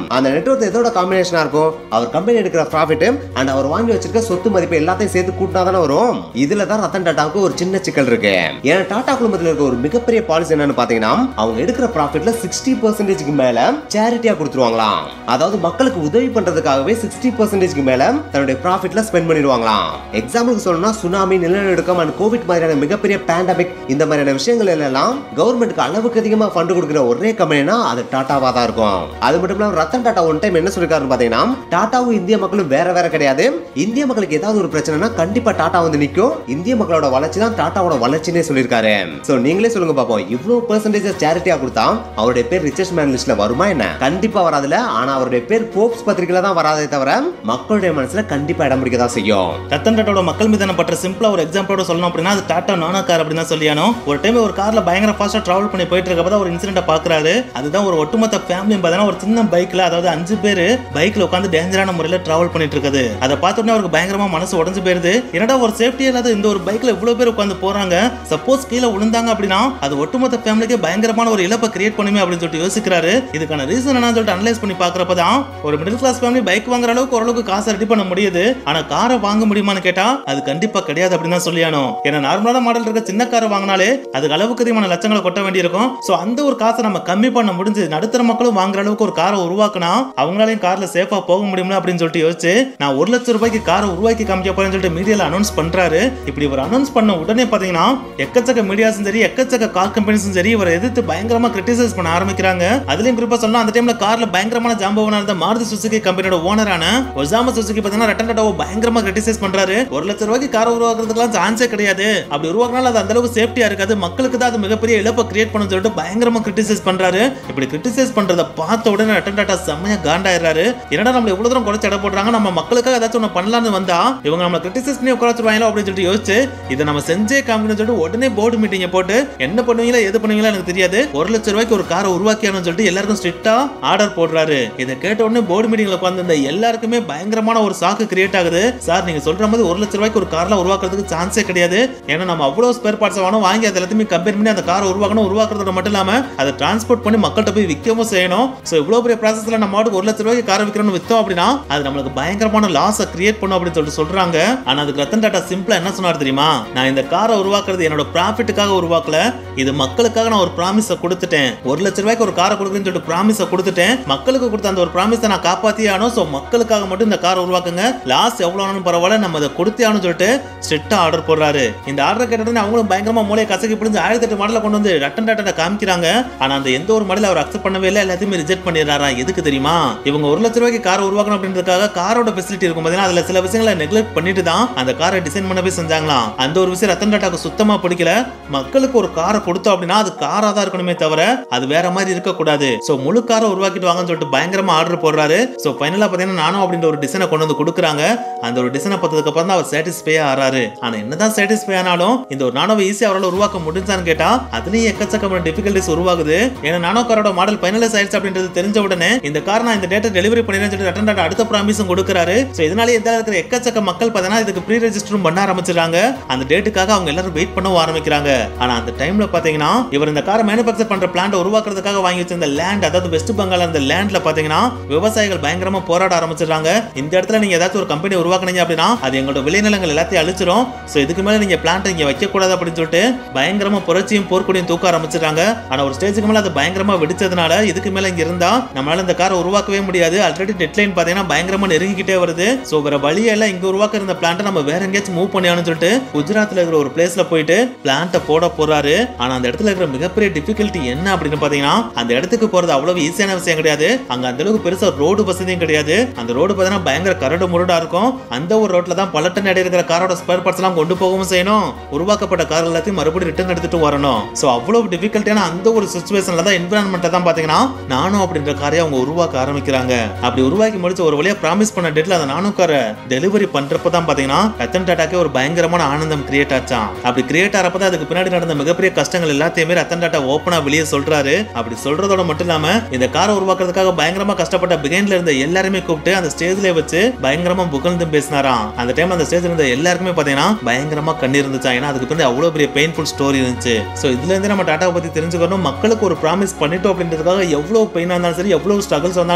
நெட்ஒர்க் எதோட காம்பினேஷனா இருக்கும் அவர் கம்பெனி எடுக்கிற ப்ராஃபிட் அண்ட் அவர் வாங்கி வச்சிருக்க சொத்து மதிப்பு எல்லாத்தையும் சேர்த்து கூட்டினா தானே வரும் இதுல தான் ரத்தன் டாட்டாவுக்கு ஒரு சின்ன சிக்கல் இருக்கு ஏன்னா டாடா குழுமத்தில் இருக்க ஒரு மிகப்பெரிய பாலிசி என்னன்னு பாத்தீங்கன்னா அவங்க எடுக்கிற ப்ராஃபிட்ல சிக்ஸ்டி பர்சன்டேஜ்க்கு மேல சேரிட்டியா கொடுத்துருவாங்களாம் அதாவது மக்களுக்கு உதவி பண்றதுக்காகவே சிக்ஸ்டி பர்சன்டேஜ்க்கு மேல தன்னுடைய ப்ராஃபிட்ல ஸ்பெண்ட் பண்ணிடுவாங்களாம் எக்ஸாம்பிளுக்கு சொல்லணும்னா சுனாமி நிலநடுக்கம் அண்ட் கோவிட் மாதிரியான மிகப்பெரிய பேண்டமிக் இந்த மாதிரியான விஷயங்கள் எல்லாம் கவர்மெண்ட்டுக்கு அளவுக்கு அதிகமா ஃபண்ட் கொடுக்குற ஒரே கம்பெனினா அது டாட்டாவா தான் இருக்கும் அது மட்டும் இல்லாம ரத்தன் டாட்டா ஒன் டைம் என்ன சொல்லிருக்காருன்னு பாத்தீங்கன்னா டாட்டாவும் இந்திய மக்களும் வேற வேற கிடையாது இந்திய மக்களுக்கு ஏதாவது ஒரு பிரச்சனைனா கண்டிப்பா டாட்டா வந்து நிக்கும் இந்திய மக்களோட வளர்ச்சி தான் டாட்டாவோட வளர்ச்சினே சொல்லியிருக்காரு சோ நீங்களே சொல்லுங்க பாப்போம் இவ்வளவு பெர்சன்டேஜ் சேரிட்டியா கொடுத்தா அவருடைய பேர் ரிச்சஸ்ட் மேன் லிஸ்ட்ல வருமா என்ன கண்டிப்பா வராதுல ஆனா அவருடைய பேர் போப்ஸ் பத்திரிகையில தான் வராதே தவிர மக்களுடைய மனசுல கண்டிப்பா இடம் பிடிக்க தான் செய்யும் ரத்தன் டாட்டாவோட மக்கள் மீதான பற்ற சிம்பிளா ஒரு எக்ஸாம்பிளோட சொல்லணும் அப்படின்னா அது டாடா நானா கார் அப்படின்னு தான் சொல்லியானோ ஒரு டைம் ஒரு கார்ல பயங்கர ஃபாஸ்டா டிராவல் பண்ணி போயிட்டு இருக்கப்ப தான் ஒரு இன்சிடென்ட் பாக்குறாரு அதுதான் ஒரு ஒட்டுமொத்த ஃபேமிலியும் பார்த்தீங்கன்னா ஒரு சின்ன பைக்ல அதாவது அஞ்சு பேர் பைக்ல உட்காந்து டேஞ்சரான முறையில டிராவல் பண்ணிட்டு இருக்குது அதை பார்த்த உடனே அவருக்கு பயங்கரமா மனசு உடஞ்சு போயிருது என்னடா ஒரு சேஃப்டி இல்லாத இந்த ஒரு பைக்ல இவ்வளவு பேர் உட்காந்து போறாங்க சப்போஸ் கீழே விழுந்தாங்க அப்படின்னா அது ஒட்டுமொத்த ஃபேமிலிக்கே பயங்கரமான ஒரு இழப்பை கிரியேட் பண்ணுமே அப்படின்னு சொல்லிட்டு யோசிக்கிறாரு இதுக்கான ரீசன் என்னன்னு சொல்லிட்டு அனலைஸ் பண்ணி பாக்குறப்ப தான் ஒரு மிடில் கிளாஸ் ஃபேமிலி பைக் வாங்குற அளவுக்கு ஓரளவுக்கு காசை ரெடி பண்ண முடியுது ஆனா காரை வாங்க முடியுமான்னு கேட்டா அது கண்டிப்பா கிடையாது அப்படின்னு தான் சொல்லியானோ ஏன்னா நார்மலான மாடல் இருக்க சின்ன காரை வாங்கினாலே அதுக்கு அளவுக்கு அதிகமான லட்சங்களை கொட்ட வேண்டியிருக்கும் சோ அந்த ஒரு காசை நம்ம கம்மி பண்ண முடிஞ்சு நடுத்தர மக்களும் வாங்குற அளவுக்கு ஒரு காரை உருவாக்குனா அவங்களாலையும் கார்ல சேஃபா போக முடியுமா அப்படின்னு சொல்லிட்டு யோசிச்சு நான் ஒரு லட்சம் ரூபாய்க்கு காரை உருவாக்கி காமிக்க போறேன்னு சொல்லிட்டு மீடியால அனௌன்ஸ் பண்றாரு இப்படி ஒரு அனௌன்ஸ் பண்ண உடனே பாத்தீங்கன்னா எக்கச்சக்க மீடியாஸும் சரி எக்கச்சக்க கார் கம்பெனிஸும் சரி இவரை எதிர்த்து பயங்கரமா கிரிட்டிசைஸ் பண்ண ஆரம்பிக்கிறாங்க அதுலயும் குறிப்பா சொன்னா அந்த டைம்ல கார்ல பயங்கரமான ஜாம்பவனா இருந்த மாருதி சுசுகி கம்பெனியோட ஓனரான ஒசாமா சுசுகி பாத்தீங்கன்னா ரட்டன் டாட்டாவை பயங்கரமா கிரிட்டிசைஸ் பண்றாரு ஒரு லட்சம் ரூபாய்க்கு காரை உருவாக்குறதுக்குலாம் சான்ஸே கிடையாது அப்படி உருவாக்குனாலும் அது அந்த அளவுக்கு சேஃப்டியா இருக்காது மக்களுக்கு தான் அது மிகப்பெரிய இழப்பை கிரியேட் பண்ணு சொல்லிட்டு பயங்கரமா கிரிட்டிசைஸ் பண்றாரு இப்படி கிரிட்டிசைஸ் பண்றத பார்த்த உடனே ரட்டன் டாட்டா செம்மையா காண்டாயிடுறாரு என்னடா நம்ம இவ்வளவு தூரம் குறைச்சு எடை போடுறாங்க நம்ம மக்களுக்காக ஏதாச்சும் ஒன்று பண்ணலாம்னு வந்தா இவங்க நம்ம கிரிட்டிசைஸ் பண்ணி உட்காந்துருவாங்களோ அப்படின்னு சொல்லிட்டு யோசிச்சு இதை நம்ம செஞ்சே காமிக்கணும்னு சொல்லிட்டு உடனே போர்டு மீட்டிங்கை போட்டு என்ன பண்ணுவீங்களா எது பண்ணுவீங்களா எனக்கு தெரியாது ஒரு லட்சம் ரூபாய்க்கு ஒரு காரை உருவாக்கியானு சொல்லிட்டு எல்லாருக்கும் ஸ்ட்ரிக்டா ஆர்டர் போடுறாரு இதை கேட்ட உடனே போர்டு மீட்டிங்ல உட்காந்து இந்த எல்லாருக்குமே பயங்கரமான ஒரு சாக்கு கிரியேட் ஆகுது சார் நீங்க சொல்ற மாதிரி ஒரு லட்சம் ரூபாய்க்கு ஒரு கார்ல உருவாக்குறதுக்கு சான்ஸே கிடையாது ஏன்னா நம்ம அவ்வளவு ஸ்பேர் பார்ட்ஸ் வாங்கணும் வாங்கி அதை எல்லாத்தையுமே கம்பேர் பண்ணி அந்த காரை உருவாக்கணும் உருவாக்குறதோட மட்டும் இல்லாம அதை டிரான்ஸ்போர்ட் பண்ணி மக்கள்கிட்ட போய் விற்கவும் செய்யணும் சோ இவ்வளவு பெரிய ப்ராசஸ்ல நம்ம மாட்டுக்கு ஒரு லட்சம் ரூபாய்க்கு காரை விற்கிறோம்னு வித்தோம் அப்படின்னா அது நம்மளுக்கு பயங்கரமான லாஸை கிரியேட் பண்ணும் அப்படின்னு சொல்லிட்டு சொல்றாங்க ஆனா அதுக்கு ரத்தன் டாட்டா சிம்பிளா என்ன சொன்னார் தெரியுமா நான் இந்த காரை உருவாக்குறது என்னோட ப்ராஃபிட்டுக்காக உருவாக்கல இது மக்களுக்காக நான் ஒரு ப்ராமிஸை கொடுத்துட்டேன் ஒரு லட்சம் ரூபாய்க்கு ஒரு காரை கொடுக்குறேன்னு சொல்லிட்டு ப்ராமிஸை கொடுத்துட்டேன் மக்களுக்கு கொடுத்த அந்த ஒரு ப்ராமிஸை நான் காப்பாத்தியே ஆகணும் ஸோ மக்களுக்காக மட்டும் இந்த காரை உருவாக்குங்க லாஸ் எவ்வளோ ஆனாலும் பரவாயில்ல நம்ம அதை கொடுத்தே ஆகணும்னு சொல்லிட்டு ஸ்ட்ரிக்டா ஆர்டர் போடுறாரு இந்த ஆர்டர் கேட்டதுன்னு அவங்களும் பயங்கரமா மூளையை கசக்கி பிடிஞ்சு ஆயிரத்தி எட்டு மாடல கொண்டு வந்து ரட்டன் டாட்டா காமிக்கிறாங்க ஆனா அந்த எந்த ஒரு மாடல அவர் அக்செப்ட் பண்ணவே இல்லை எல்லாத்தையுமே ரிஜெக்ட் பண்ணிடுறாரா எதுக்கு தெரியுமா இவங்க ஒரு லட்சம் ரூபாய்க்கு கார் உருவாக்கணும் அப்படின்றதுக்காக காரோட ஃபெசிலிட்டி இருக்கும் பார்த்தீங்கன்னா அதுல சில விஷயங்களை நெக்லெக்ட் பண்ணிட்டு தான் அந்த காரை டிசைன் பண்ண போய் செஞ்சாங்களாம் அந்த ஒரு விஷயம் ரத்தன் டாட்டாக்கு சுத்தமா பிடிக்கல மக்களுக்கு ஒரு காரை கொடுத்தோம் அப்படின்னா அது காரா தான் இருக்கணுமே தவிர அது வேற மாதிரி இருக்க கூடாது சோ முழு காரை உருவாக்கிட்டு வாங்கன்னு சொல்லிட்டு பயங்கரமா ஆர்டர் போடுறாரு சோ ஃபைனலா பாத்தீங்கன்னா நானும் அப்படின்ற ஒரு டிசைனை கொண்டு வந்து கொடுக்குறாங்க அந்த ஒரு டிசைனை பார்த்ததுக்கு அப்புறம் தான் அவர் சாட்டிஸ்ஃபை ஆறாரு ஆனா என்னதான் சாட்டிஸ்ஃபை ஆனாலும் இந்த ஒரு நானோவை ஈஸியா அவரால் உருவாக்க முடிஞ்சான்னு கேட்டா அதுலயும் எக்கச்சக்கமான டிஃபிகல்டிஸ் உருவாகுது ஏன்னா நானோ காரோட மாடல் ஃபைனலைஸ் ஆயிடுச்சு அப்படின்றது தெரிஞ்ச உடனே இந்த கார் நான் இந்த டேட்டா டெலிவரி பண்ணிடுறேன்னு சொல்லிட்டு ரட்டன் டாட்டா அடுத்த ப்ராமிஸும் கொடுக்குறாரு சோ இதனால இந்த இருக்கிற எக்கச்சக்க மக்கள் பார்த்தீங்கன்னா இதுக்கு ப்ரீ ரெஜிஸ்டரும் பண்ண ஆரம்பிச்சிடுறாங்க அந்த டேட்டுக்காக அவங்க எல்லாரும் வெயிட் பண்ணவும் ஆரம்பிக்கிறாங்க ஆனா அந்த டைம்ல பாத்தீங்கன்னா இவர் இந்த காரை மேனுஃபேக்சர் பண்ற பிளான்ட் உருவாக்குறதுக்காக வாங்கி வச்சிருந்த லேண்ட் அதாவது வெஸ்ட் பெங்கால் அந்த லேண்ட்ல பாத்தீங்கன்னா விவசாயிகள் பயங்கரமா போராட ஆரம்பிச்சிடுறாங்க இந்த இடத்துல நீங்க ஏதாச்சும் ஒரு கம்பெனி உருவாக்குனீங்க அப்படின்னா அது எங்களோட விளைநிலங்கள் எல்லாத்தையும் அழிச்சிரும் சோ இதுக்கு மேல நீங்க பிளான்ட் இங்க வைக்க கூடாது அப்படின்னு சொல்லிட்டு பயங்கரமா புரட்சியும் போர்க்கொடியும் தூக்க ஆரம்பிச்சிடுறாங்க ஆனா ஒரு ஸ்டேஜுக்கு மேல அது பயங்கரமா வெடிச்சதுனால இதுக்கு மேல இங்க இருந்தா நம்மளால இந்த காரை உருவாக்கவே முடியாது ஆல்ரெடி டெட்லைன் பாத்தீங்கன்னா பயங்கரமா நெருங்கிக்கிட்டே வருது சோ வேற வழியே இல்ல இங்க உருவாக்க இருந்த பிளான்ட்டை நம்ம வேற எங்கேயாச்சும் மூவ் பண்ணியானு சொல்லிட்டு குஜராத்ல இருக்கிற ஒரு பிளேஸ்ல போயிட்டு பிளான்ட்டை போட போறாரு ஆனா அந்த இடத்துல இருக்கிற மிகப்பெரிய டிஃபிகல்ட்டி என்ன அப்படின்னு பாத்தீங்கன்னா அந்த இடத்துக்கு போறது அவ்வளவு ஈஸியான விஷயம் கிடையாது அங்க அந்த அளவுக்கு பெருசா ரோடு வசதியும் கிடையாது அந்த ரோடு பாத்தீங்கன்னா பயங்கர கரடு முரடா இருக்கும் அந்த ஒரு ரோட்ல தான் பல டன் எடை இருக்கிற காரோட ஸ்பேர் பார்ட்ஸ் எல்லாம் கொண்டு போகவும் செய்யணும் உருவாக்கப்பட்ட கார் எல்லாத்தையும் மறுபடியும் ரிட்டர்ன் எடுத்துட்டு வரணும் சோ அவ்வளவு டிஃபிகல்ட்டியான அந்த ஒரு சுச்சுவேஷன்ல தான் என்விரான்மெண்ட்டை தான் பாத்தீங்கன்னா நானும் அப்படின்ற காரை அவங்க உருவாக்க ஆரம்பிக்கிறாங்க அப்படி உருவாக்கி முடிச்சு ஒரு வழியா ப்ராமிஸ் பண்ண டேட்ல அந்த நானும் காரை டெலிவரி பண்றப்ப தான் பாத்தீங்கன்னா ரத்தன் டாட்டாக்கே ஒரு பயங்கரமான ஆனந்தம் கிரியேட் ஆச்சான் அப்படி கிரியேட் ஆறப்ப தான் அதுக்கு பின்னாடி நடந்த மிகப்பெரிய கஷ்டங்கள் எல்லாத்தையுமே ரத்தன் டாட்டா ஓப்பனா வெளியே சொல்றாரு அப்படி சொல்றதோட மட்டும் இல்லாம இந்த காரை உருவாக்குறதுக்காக பயங்கரமா கஷ்டப்பட்ட பிகைன்ல இருந்த எல்லாருமே கூப்பிட்டு அந்த ஸ்டேஜ்ல வச்சு பயங்கரமா புகழ்ந்து பேசினாராம் அந்த டைம் அந்த ஸ்டேஜ்ல இருந்த எல்லாருக்குமே பாத்தீங்கன்னா பயங்கரமா கண்ணீர் இருந்துச்சா ஏன்னா அதுக்கு பின்னாடி அவ்வளவு பெரிய பெயின்ஃபுல் ஸ்டோரி இருந்துச்சு சோ இதுல இருந்து நம்ம டாட்டாவை பத்தி தெரிஞ்சுக்கணும் மக்களுக்கு ஒரு ப்ராமிஸ் பண்ணிட்டோம் அப்படின்றதுக்காக எவ்வளவு பெயினா இருந்தாலும் சரி எவ்வளவு ஸ்ட்ரகிள்ஸ் வந்தாலும்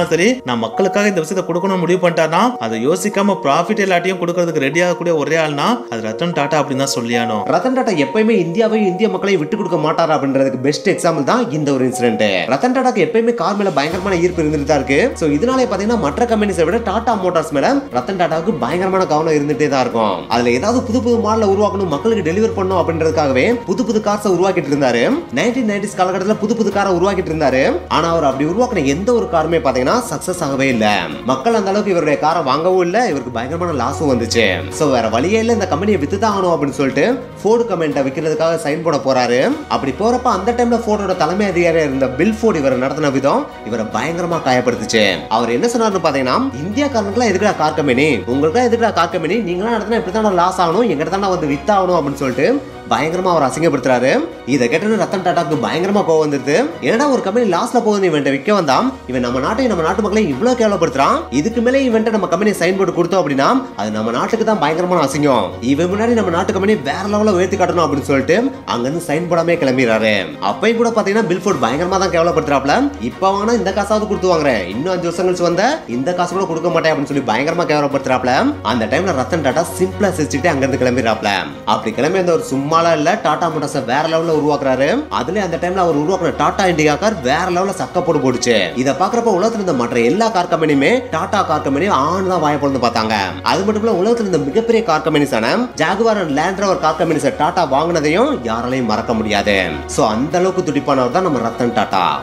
இருந்தாலும் சரி நான் மக்களுக்காக இந்த விஷயத்தை கொடுக்கணும்னு முடிவு பண்ணிட்டாருன்னா அதை யோசிக்காம ப்ராஃபிட் எல்லாத்தையும் கொடுக்கறதுக்கு ரெடி ஆகக்கூடிய ஒரே ஆள்னா அது ரத்தன் டாடா அப்படின்னு தான் சொல்லியானோ ரத்தன் டாடா எப்பயுமே இந்தியாவையும் இந்திய மக்களையும் விட்டு கொடுக்க மாட்டாரா அப்படின்றதுக்கு பெஸ்ட் எக்ஸாம்பிள் தான் இந்த ஒரு இன்சிடென்ட் ரத்தன் டாடாக்கு எப்பயுமே கார் மேல பயங்கரமான ஈர்ப்பு இருந்துட்டு தான் இருக்கு சோ இதனாலே பாத்தீங்கன்னா மற்ற கம்பெனிஸை விட டாடா மோட்டார்ஸ் மேல ரத்தன் டாடாவுக்கு பயங்கரமான கவனம் இருந்துட்டே தான் இருக்கும் அதுல ஏதாவது புது புது மாடல உருவாக்கணும் மக்களுக்கு டெலிவர் பண்ணணும் அப்படின்றதுக்காகவே புது புது கார்ஸை உருவாக்கிட்டு இருந்தாரு நைன்டீன் நைன்டிஸ் காலகட்டத்தில் புது புது காரை உருவாக்கிட்டு இருந்தாரு ஆனா அவர் அப்படி உருவாக்கின எந்த ஒரு காருமே பாத்தீங்கன்னா சக்சஸ் ஆகவே இல்ல மக்கள் அந்த அளவுக்கு இவருடைய காரை வாங்கவும் இல்ல இவருக்கு பயங்கரமான லாஸும் வந்துச்சு சோ வேற வழியே இல்ல இந்த கம்பெனியை வித்து தான் ஆகணும் அப்படின்னு சொல்லிட்டு ஃபோர்டு கம்பெனிட்ட விற்கிறதுக்காக சைன் போட போறாரு அப்படி போறப்ப அந்த டைம்ல ஃபோர்டோட தலைமை அதிகாரியா இருந்த பில் ஃபோர்டு இவரை நடத்தின விதம் இவரை பயங்கரமா காயப்படுத்துச்சு அவர் என்ன சொன்னாருன்னு பாத்தீங்கன்னா இந்தியாக்காரனுக்குலாம் எதுக்குடா கார் கம்பெனி உங்களுக்குலாம் எதுக்குடா கார் கம்பெனி நீங்களாம் நடத்தினா இப்படி தான் லாஸ் ஆகணும் எங்கிட்ட தான் வந்து வித்தாகணும் அப்படின்னு சொல்லிட்டு பயங்கரமா அவர் அசிங்கப்படுத்துறாரு இதை கேட்டு ரத்தன் டாட்டாக்கு பயங்கரமா கோவம் வந்துருது என்னடா ஒரு கம்பெனி லாஸ்ல போகுது இவன் விற்க வந்தான் இவன் நம்ம நாட்டையும் நம்ம நாட்டு மக்களையும் இவ்வளவு கேவலப்படுத்துறான் இதுக்கு மேலே இவன் நம்ம கம்பெனி சைன் போட்டு கொடுத்தோம் அப்படின்னா அது நம்ம நாட்டுக்கு தான் பயங்கரமான அசிங்கம் இவன் முன்னாடி நம்ம நாட்டு கம்பெனி வேற லெவலில் உயர்த்தி காட்டணும் அப்படின்னு சொல்லிட்டு அங்கிருந்து சைன் போடாமே கிளம்பிடுறாரு அப்பயும் கூட பாத்தீங்கன்னா பில்ஃபோர்ட் பயங்கரமா தான் கேவலப்படுத்துறாப்ல இப்ப வாங்கினா இந்த காசாவது கொடுத்து வாங்குறேன் இன்னும் அஞ்சு வருஷம் கழிச்சு வந்த இந்த காசு கூட கொடுக்க மாட்டேன் அப்படின்னு சொல்லி பயங்கரமா கேவலப்படுத்துறாப்ல அந்த டைம்ல ரத்தன் டாட்டா சிம்பிளா சிரிச்சுட்டு அங்கிருந்து கிளம்பிடுறாப்ல அப்படி கிளம்பி அந்த ஒரு சும்மாலாம் இல்ல டாடா மோட்டார்ஸ் வேற லெவல்ல உருவாக்குறாரு அதுல அந்த டைம்ல அவர் உருவாக்குன டாடா இண்டிகா கார் வேற லெவல்ல சக்க போட்டு போடுச்சு இத பாக்குறப்ப உலகத்துல இருந்த மற்ற எல்லா கார் கம்பெனியுமே டாடா கார் கம்பெனி ஆண் தான் வாய பொழுது பார்த்தாங்க அது மட்டும் இல்ல உலகத்துல இருந்த மிகப்பெரிய கார் கம்பெனிஸான Jaguar and Land Rover car companies Tata வாங்கினதையும் யாராலையும் மறக்க முடியாது சோ அந்த அளவுக்கு துடிப்பானவர் தான் நம்ம ரத்தன் டாடா